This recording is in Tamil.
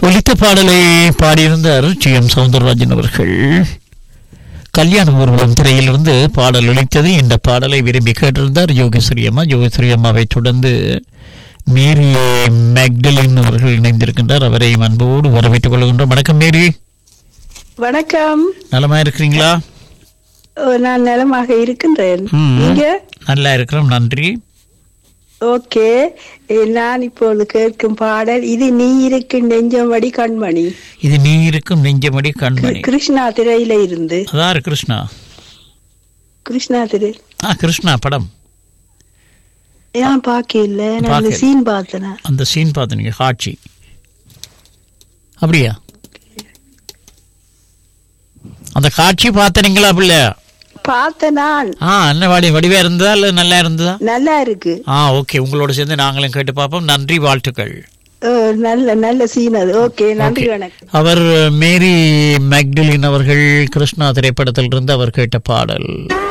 ஒலித்த பாடலை பாடியிருந்தார் டி எம் சவுந்தரராஜன் அவர்கள் கல்யாண ஊர்வலம் திரையிலிருந்து பாடல் ஒலித்தது இந்த பாடலை விரும்பி கேட்டிருந்தார் யோகேஸ்வரி அம்மா யோகேஸ்வரி அம்மாவை தொடர்ந்து மேரி மேக்டலின் அவர்கள் இணைந்திருக்கின்றார் அவரையும் அன்போடு வரவேற்றுக் கொள்கின்றோம் வணக்கம் மேரி வணக்கம் நலமா இருக்கிறீங்களா ஓ, நான் நலமாக இருக்கின்றேன் ம். நீங்க நல்லா இருக்கிறோம் நன்றி ஓகே ஏ, நான் இப்போது கேட்கும் பாடல் இது நீ இருக்கும் நெஞ்சமடி கண்மணி இது நீ இருக்கும் நெஞ்சமடி கண்மணி கிருஷ்ணா திரையில இருந்து அதாரு கிருஷ்ணா கிருஷ்ணா திரை ஆ கிருஷ்ணா படம் ஏன் பாக்கல நான் அந்த பார்க்கல. சீன் பார்த்தேன் அந்த சீன் பார்த்துனீங்க காட்சி அப்படியா அந்த காட்சி பார்த்தனீங்களா அப்படில்ல பார்த்தேன் நான் ஆ என்ன வாடி வடிவா இருந்ததா இல்லை நல்லா இருந்ததா நல்லா இருக்கு ஆ ஓகே உங்களோட சேர்ந்து நாங்களும் கேட்டு பார்ப்போம் நன்றி வாழ்த்துக்கள் ஓ, நல்ல நல்ல சீன் அது ஓகே நன்றி Okay. வணக்கம் அவர் மேரி மேக்டலின் அவர்கள் கிருஷ்ணா திரைப்படத்தில் இருந்து அவர் கேட்ட பாடல்